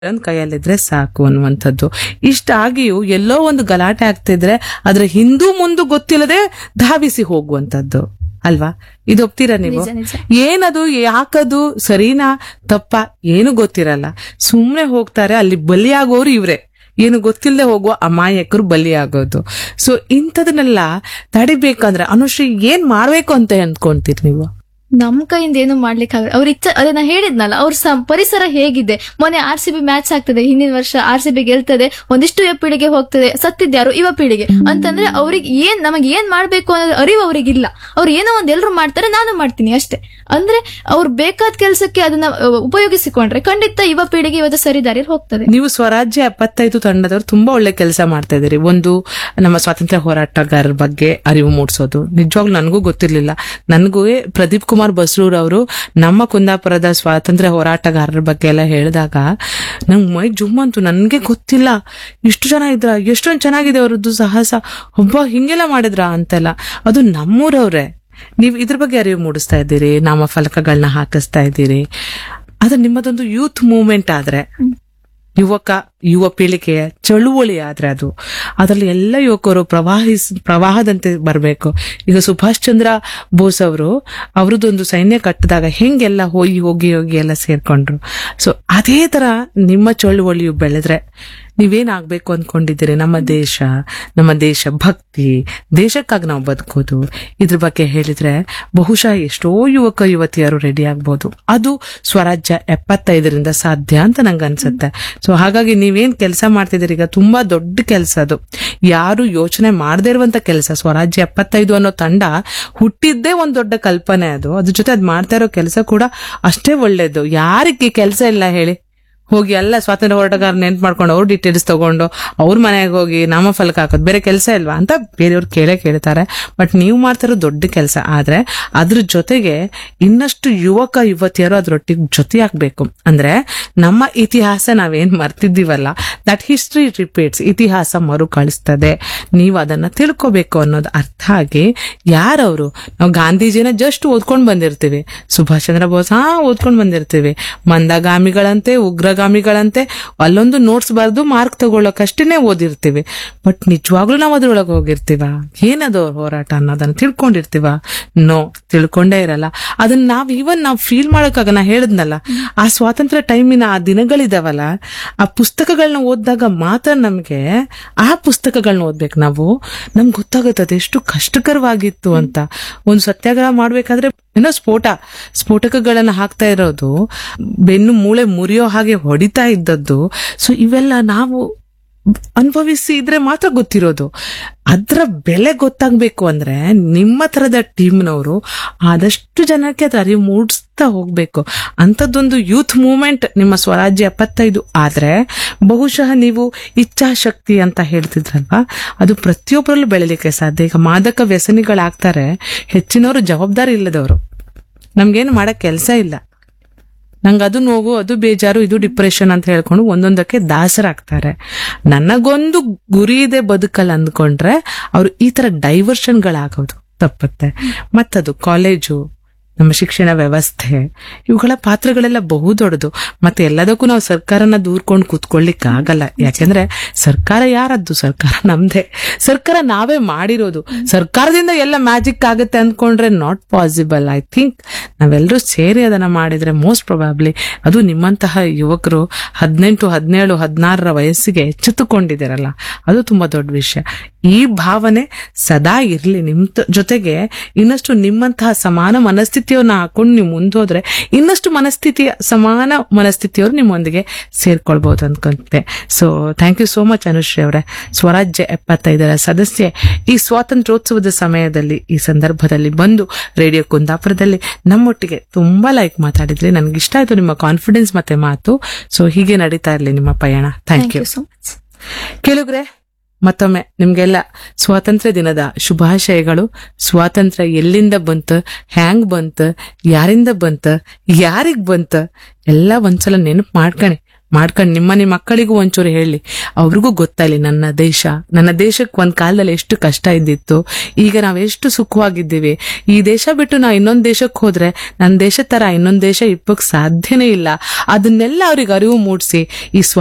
ಒಂದ್ ಕೈಯಲ್ಲಿದ್ರೆ ಸಾಕು ಅನ್ನುವಂಥದ್ದು ಇಷ್ಟಾಗಿಯೂ ಎಲ್ಲೋ ಒಂದು ಗಲಾಟೆ ಆಗ್ತಿದ್ರೆ ಅದ್ರ ಹಿಂದೂ ಮುಂದು ಗೊತ್ತಿಲ್ಲದೆ ಧಾವಿಸಿ ಹೋಗುವಂಥದ್ದು ಅಲ್ವಾ ಇದು ಒಪ್ತೀರಾ ನೀವು ನಿಜ, ನಿಜ. ಏನದು ಯಾಕದು ಸರಿನಾ ತಪ್ಪ ಏನು ಗೊತ್ತಿರಲ್ಲ ಸುಮ್ನೆ ಹೋಗ್ತಾರೆ ಅಲ್ಲಿ ಬಲಿಯಾಗೋರು ಇವ್ರೆ ಏನು ಗೊತ್ತಿಲ್ಲದೆ ಹೋಗುವ ಅಮಾಯಕರು ಬಲಿಯಾಗೋದು ಸೊ ಇಂಥದನ್ನೆಲ್ಲ ತಡಿಬೇಕಂದ್ರೆ ಅನುಶ್ರೀ ಏನ್ ಮಾಡ್ಬೇಕು ಅಂತ ಅಂದ್ಕೊಂತೀರಿ ನೀವು ನಮ್ ಕೈಯಿಂದ ಏನು ಮಾಡ್ಲಿಕ್ಕೆ ಆಗಲ್ಲ ಅವ್ರ ಇಚ್ಛೆ ಅದೇ ನಾ ಹೇಳಿದ್ನಲ್ಲ ಅವ್ರ ಸ- ಪರಿಸರ ಹೇಗಿದೆ ಮೊನ್ನೆ ಆರ್ ಸಿ ಬಿ ಮ್ಯಾಚ್ ಆಗ್ತದೆ ಹಿಂದಿನ ವರ್ಷ ಆರ್ ಸಿ ಬಿ ಗೆಲ್ತದೆ ಒಂದಿಷ್ಟು ಯುವ ಪೀಳಿಗೆ ಹೋಗ್ತದೆ ಸತ್ತಿದ್ಯಾರು ಯುವ ಪೀಳಿಗೆ ಅಂತಂದ್ರೆ ಅವ್ರಿಗೆ ಏನ್ ನಮಗೆ ಏನ್ ಮಾಡ್ಬೇಕು ಅನ್ನೋದು ಅರಿವು ಅವ್ರಿಗಿಲ್ಲ ಅವ್ರು ಏನೋ ಒಂದ್ ಎಲ್ರು ಮಾಡ್ತಾರೆ ನಾನು ಮಾಡ್ತೀನಿ ಅಷ್ಟೇ ಅಂದ್ರೆ ಅವ್ರು ಬೇಕಾದ ಕೆಲಸಕ್ಕೆ ಅದನ್ನ ಅ, ಉಪಯೋಗಿಸಿಕೊಂಡ್ರೆ ಖಂಡಿತ ಯುವ ಪೀಳಿಗೆ ಇವತ್ತು ಸರಿದಾರಿಯಲ್ಲಿ ಹೋಗ್ತದೆ ನೀವು ಸ್ವರಾಜ್ಯ ಎಪ್ಪತ್ತೈದು ತಂಡದವರು ತುಂಬಾ ಒಳ್ಳೆ ಕೆಲಸ ಮಾಡ್ತಾ ಇದ್ದೀರಿ ಒಂದು ನಮ್ಮ ಸ್ವಾತಂತ್ರ್ಯ ಹೋರಾಟಗಾರರ ಬಗ್ಗೆ ಅರಿವು ಮೂಡಿಸೋದು ನಿಜವಾಗ್ಲೂ ನನಗೂ ಗೊತ್ತಿರ್ಲಿಲ್ಲ ನನಗೂ ಪ್ರದೀಪ್ ಕುಮಾರ್ ಬಸ್ರೂರ್ ಅವರು ನಮ್ಮ ಕುಂದಾಪುರದ ಸ್ವಾತಂತ್ರ್ಯ ಹೋರಾಟಗಾರರ ಬಗ್ಗೆ ಎಲ್ಲ ಹೇಳಿದಾಗ ನಂಗೆ ಮೈ ಜುಮ್ ಅಂತು ನನ್ಗೆ ಗೊತ್ತಿಲ್ಲ ಇಷ್ಟು ಜನ ಇದ್ರ ಎಷ್ಟೊಂದು ಚೆನ್ನಾಗಿದೆ ಅವರದ್ದು ಸಾಹಸ ಒಬ್ಬ ಹಿಂಗೆಲ್ಲ ಮಾಡಿದ್ರ ಅಂತೆಲ್ಲ ಅದು ನಮ್ಮೂರವ್ರೆ ನೀವು ಇದ್ರ ಬಗ್ಗೆ ಅರಿವು ಮೂಡಿಸ್ತಾ ಇದ್ದೀರಿ ನಾಮಫಲಕಗಳನ್ನ ಹಾಕಿಸ್ತಾ ಇದ್ದೀರಿ ಅದು ನಿಮ್ಮದೊಂದು ಯೂತ್ ಮೂವ್ಮೆಂಟ್ ಆದ್ರೆ ಯುವಕ ಯುವ ಪೀಳಿಗೆಯ ಚಳುವಳಿ ಆದ್ರೆ ಅದು ಅದರಲ್ಲಿ ಎಲ್ಲ ಯುವಕರು ಪ್ರವಾಹಿಸ್ ಪ್ರವಾಹದಂತೆ ಬರಬೇಕು ಈಗ ಸುಭಾಷ್ ಚಂದ್ರ ಬೋಸ್ ಅವರು ಅವ್ರದ್ದೊಂದು ಸೈನ್ಯ ಕಟ್ಟಿದಾಗ ಹೆಂಗೆಲ್ಲ ಹೋಗಿ ಹೋಗಿ ಹೋಗಿ ಎಲ್ಲ ಸೇರ್ಕೊಂಡ್ರು ಸೊ ಅದೇ ತರ ನಿಮ್ಮ ಚಳುವಳಿಯು ಬೆಳೆದ್ರೆ ನೀವೇನಾಗ್ಬೇಕು ಅನ್ಕೊಂಡಿದ್ದೀರಿ ನಮ್ಮ ದೇಶ ನಮ್ಮ ದೇಶ ಭಕ್ತಿ ದೇಶಕ್ಕಾಗಿ ನಾವು ಬದುಕೋದು ಇದ್ರ ಬಗ್ಗೆ ಹೇಳಿದ್ರೆ ಬಹುಶಃ ಎಷ್ಟೋ ಯುವಕ ಯುವತಿಯರು ರೆಡಿ ಆಗ್ಬೋದು ಅದು ಸ್ವರಾಜ್ಯ ಎಪ್ಪತ್ತೈದರಿಂದ ಸಾಧ್ಯ ಅಂತ ನಂಗೆ ಅನ್ಸುತ್ತೆ ಸೊ ಹಾಗಾಗಿ ನೀವೇನ್ ಕೆಲಸ ಮಾಡ್ತಿದ್ದೀರಿ ಈಗ ತುಂಬಾ ದೊಡ್ಡ ಕೆಲಸ ಅದು ಯಾರು ಯೋಚನೆ ಮಾಡದೇ ಇರುವಂತ ಕೆಲಸ ಸ್ವರಾಜ್ಯ ಎಪ್ಪತ್ತೈದು ಅನ್ನೋ ತಂಡ ಹುಟ್ಟಿದ್ದೇ ಒಂದ್ ದೊಡ್ಡ ಕಲ್ಪನೆ ಅದು ಅದ್ರ ಜೊತೆ ಅದ್ ಮಾಡ್ತಾ ಇರೋ ಕೆಲಸ ಕೂಡ ಅಷ್ಟೇ ಒಳ್ಳೇದು ಯಾರಿಗೆ ಕೆಲಸ ಇಲ್ಲ ಹೇಳಿ ಹೋಗಿ ಎಲ್ಲ ಸ್ವಾತಂತ್ರ್ಯ ಹೋರಾಟಗಾರ ನೆನ್ಪು ಮಾಡ್ಕೊಂಡು ಅವ್ರ ಡೀಟೇಲ್ಸ್ ತಗೊಂಡು ಅವ್ರ ಮನೆಗೆ ಹೋಗಿ ನಾಮಫಲಕ ಹಾಕೋದು ಬೇರೆ ಕೆಲಸ ಇಲ್ವಾ ಅಂತ ಬೇರೆಯವ್ರು ಕೇಳೇ ಕೇಳ್ತಾರೆ ಬಟ್ ನೀವು ಮಾಡ್ತಿರೋ ದೊಡ್ಡ ಕೆಲಸ ಆದ್ರೆ ಅದ್ರ ಜೊತೆಗೆ ಇನ್ನಷ್ಟು ಯುವಕ ಯುವತಿಯರು ಅದ್ರೊಟ್ಟಿಗೆ ಜೊತೆ ಆಗ್ಬೇಕು ಅಂದ್ರೆ ನಮ್ಮ ಇತಿಹಾಸ ನಾವೇನ್ ಮರ್ತಿದ್ದೀವಲ್ಲ ದಟ್ ಹಿಸ್ಟ್ರಿ ರಿಪೀಟ್ಸ್ ಇತಿಹಾಸ ಮರು ಕಳಿಸ್ತದೆ ನೀವು ಅದನ್ನ ತಿಳ್ಕೋಬೇಕು ಅನ್ನೋದು ಅರ್ಥ ಆಗಿ ಯಾರವರು ನಾವು ಗಾಂಧೀಜಿನ ಜಸ್ಟ್ ಓದ್ಕೊಂಡ್ ಬಂದಿರ್ತೀವಿ ಸುಭಾಷ್ ಚಂದ್ರ ಬೋಸ್ ಹಾ ಓದ್ಕೊಂಡ್ ಬಂದಿರ್ತೀವಿ ಮಂದಗಾಮಿಗಳಂತೆ ಉಗ್ರಗಾಮಿಗಳಂತೆ ಅಲ್ಲೊಂದು ನೋಟ್ಸ್ ಬರೆದು ಮಾರ್ಕ್ ತಗೊಳ್ಳೋಕಷ್ಟೇನೆ ಓದಿರ್ತೀವಿ ಬಟ್ ನಿಜವಾಗ್ಲೂ ನಾವು ಅದ್ರೊಳಗೆ ಹೋಗಿರ್ತೀವ ಏನದು ಅವ್ರ ಹೋರಾಟ ಅನ್ನೋದನ್ನ ತಿಳ್ಕೊಂಡಿರ್ತೀವ ನೋ ತಿಳ್ಕೊಂಡೇ ಇರಲ್ಲ ಅದನ್ನ ನಾವ್ ಇವನ್ ನಾವ್ ಫೀಲ್ ಮಾಡೋಕ್ಕಾಗ ನಾ ಹೇಳಿದ್ನಲ್ಲ ಆ ಸ್ವಾತಂತ್ರ್ಯ ಟೈಮಿನ ಆ ದಿನಗಳಿದಾವಲ್ಲ ಆ ಪುಸ್ತಕಗಳನ್ನ ಓದಿದಾಗ ಮಾತ್ರ ನಮ್ಗೆ ಆ ಪುಸ್ತಕಗಳನ್ನ ಓದ್ಬೇಕು ನಾವು ನಮ್ಗೆ ಗೊತ್ತಾಗುತ್ತೆ ಅದೆಷ್ಟು ಕಷ್ಟಕರವಾಗಿತ್ತು ಅಂತ ಒಂದು ಸತ್ಯಾಗ್ರಹ ಮಾಡ್ಬೇಕಾದ್ರೆ ಏನೋ ಸ್ಫೋಟ ಸ್ಫೋಟಕಗಳನ್ನ ಹಾಕ್ತಾ ಇರೋದು ಬೆನ್ನು ಮೂಳೆ ಮುರಿಯೋ ಹಾಗೆ ಹೊಡಿತಾ ಇದ್ದದ್ದು ಸೊ ಇವೆಲ್ಲ ನಾವು ಅನುಭವಿಸಿ ಇದ್ರೆ ಮಾತ್ರ ಗೊತ್ತಿರೋದು ಅದ್ರ ಬೆಲೆ ಗೊತ್ತಾಗ್ಬೇಕು ಅಂದ್ರೆ ನಿಮ್ಮ ತರದ ಟೀಮ್ನವರು ಆದಷ್ಟು ಜನಕ್ಕೆ ಅದ್ರ ಅರಿವು ಮೂಡಿಸ್ತಾ ಹೋಗ್ಬೇಕು ಅಂಥದ್ದೊಂದು ಯೂತ್ ಮೂವ್ಮೆಂಟ್ ನಿಮ್ಮ ಸ್ವರಾಜ್ಯ ಎಪ್ಪತ್ತೈದು ಆದ್ರೆ ಬಹುಶಃ ನೀವು ಇಚ್ಛಾಶಕ್ತಿ ಅಂತ ಹೇಳ್ತಿದ್ರಲ್ವಾ ಅದು ಪ್ರತಿಯೊಬ್ಬರಲ್ಲೂ ಬೆಳಿಲಿಕ್ಕೆ ಸಾಧ್ಯ ಈಗ ಮಾದಕ ವ್ಯಸನಿಗಳಾಗ್ತಾರೆ ಹೆಚ್ಚಿನವರು ಜವಾಬ್ದಾರಿ ಇಲ್ಲದವರು ನಮ್ಗೇನು ಮಾಡಕ್ ಕೆಲಸ ಇಲ್ಲ ನಂಗೆ ಅದು ನೋವು ಅದು ಬೇಜಾರು ಇದು ಡಿಪ್ರೆಷನ್ ಅಂತ ಹೇಳ್ಕೊಂಡು ಒಂದೊಂದಕ್ಕೆ ದಾಸರಾಗ್ತಾರೆ ನನಗೊಂದು ಗುರಿ ಇದೆ ಬದುಕಲ್ಲ ಅಂದ್ಕೊಂಡ್ರೆ ಅವ್ರು ಈ ತರ ಡೈವರ್ಷನ್ಗಳಾಗೋದು ತಪ್ಪುತ್ತೆ ಮತ್ತದು ಕಾಲೇಜು ನಮ್ಮ ಶಿಕ್ಷಣ ವ್ಯವಸ್ಥೆ ಇವುಗಳ ಪಾತ್ರಗಳೆಲ್ಲ ಬಹು ದೊಡ್ಡದು ಮತ್ತೆ ಎಲ್ಲದಕ್ಕೂ ನಾವು ಸರ್ಕಾರನ ದೂರ್ಕೊಂಡು ಕೂತ್ಕೊಳ್ಳಿಕ್ ಆಗಲ್ಲ ಯಾಕೆಂದ್ರೆ ಸರ್ಕಾರ ಯಾರದ್ದು ಸರ್ಕಾರ ನಮ್ದೇ ಸರ್ಕಾರ ನಾವೇ ಮಾಡಿರೋದು ಸರ್ಕಾರದಿಂದ ಎಲ್ಲ ಮ್ಯಾಜಿಕ್ ಆಗುತ್ತೆ ಅಂದ್ಕೊಂಡ್ರೆ ನಾಟ್ ಪಾಸಿಬಲ್ ಐ ಥಿಂಕ್ ನಾವೆಲ್ಲರೂ ಸೇರಿ ಅದನ್ನ ಮಾಡಿದ್ರೆ ಮೋಸ್ಟ್ ಪ್ರೊಬಾಬ್ಲಿ ಅದು ನಿಮ್ಮಂತಹ ಯುವಕರು ಹದಿನೆಂಟು ಹದಿನೇಳು ಹದಿನಾರರ ವಯಸ್ಸಿಗೆ ಎಚ್ಚೆತ್ತುಕೊಂಡಿದ್ದೀರಲ್ಲ ಅದು ತುಂಬಾ ದೊಡ್ಡ ವಿಷಯ ಈ ಭಾವನೆ ಸದಾ ಇರ್ಲಿ ನಿಮ್ ತ- ಜೊತೆಗೆ ಇನ್ನಷ್ಟು ನಿಮ್ಮಂತಹ ಸಮಾನ ಮನಸ್ಥಿತಿಯನ್ನ ಹಾಕೊಂಡು ನೀವು ಮುಂದೋದ್ರೆ ಇನ್ನಷ್ಟು ಮನಸ್ಥಿತಿಯ ಸಮಾನ ಮನಸ್ಥಿತಿಯವರು ನಿಮ್ಮೊಂದಿಗೆ ಸೇರ್ಕೊಳ್ಬಹುದು ಅನ್ಕೊಂತೆ so thank you so much Anushree ಅವರೇ ಸ್ವರಾಜ್ಯ ಎಪ್ಪತ್ತೈದರ ಸದಸ್ಯೆ ಈ ಸ್ವಾತಂತ್ರ್ಯೋತ್ಸವದ ಸಮಯದಲ್ಲಿ ಈ ಸಂದರ್ಭದಲ್ಲಿ ಬಂದು ರೇಡಿಯೋ ಕುಂದಾಪುರದಲ್ಲಿ ನಮ್ಮೊಟ್ಟಿಗೆ ತುಂಬಾ ಲೈಕ್ ಮಾತಾಡಿದ್ರಿ ನನ್ಗೆ ಇಷ್ಟ ಆಯ್ತು ನಿಮ್ಮ ಕಾನ್ಫಿಡೆನ್ಸ್ ಮತ್ತೆ ಮಾತು ಸೊ ಹೀಗೆ ನಡೀತಾ ಇರ್ಲಿ ನಿಮ್ಮ ಪಯಣ thank thank you you so much ಕೇಳುಗ್ರೆ ಮತ್ತೊಮ್ಮೆ ನಿಮ್ಗೆಲ್ಲ ಸ್ವಾತಂತ್ರ್ಯ ದಿನದ ಶುಭಾಶಯಗಳು ಸ್ವಾತಂತ್ರ್ಯ ಎಲ್ಲಿಂದ ಬಂತ ಹ್ಯಾಂಗ್ ಬಂತ ಯಾರಿಂದ ಬಂತ ಯಾರಿಗ್ ಬಂತ ಎಲ್ಲ ಒಂದ್ಸಲ ನೆನಪು ಮಾಡ್ಕಣಿ ಮಾಡ್ಕೊಂಡು ನಿಮ್ಮ ನಿಮ್ಮ ಮಕ್ಕಳಿಗೂ ಒಂಚೂರು ಹೇಳಿ ಅವ್ರಿಗೂ ಗೊತ್ತಾಯ್ಲಿ ನನ್ನ ದೇಶ ನನ್ನ ದೇಶಕ್ಕೆ ಒಂದ್ ಕಾಲದಲ್ಲಿ ಎಷ್ಟು ಕಷ್ಟ ಇದ್ದಿತ್ತು ಈಗ ನಾವ್ ಎಷ್ಟು ಸುಖವಾಗಿದ್ದೀವಿ ಈ ದೇಶ ಬಿಟ್ಟು ನಾ ಇನ್ನೊಂದ್ ದೇಶಕ್ಕೆ ಹೋದ್ರೆ ನನ್ನ ದೇಶ ತರ ಇನ್ನೊಂದ್ ದೇಶ ಇಪ್ಪಕ್ ಸಾಧ್ಯನೇ ಇಲ್ಲ ಅದನ್ನೆಲ್ಲ ಅವ್ರಿಗೆ ಅರಿವು ಮೂಡಿಸಿ ಈ ಸ್ವ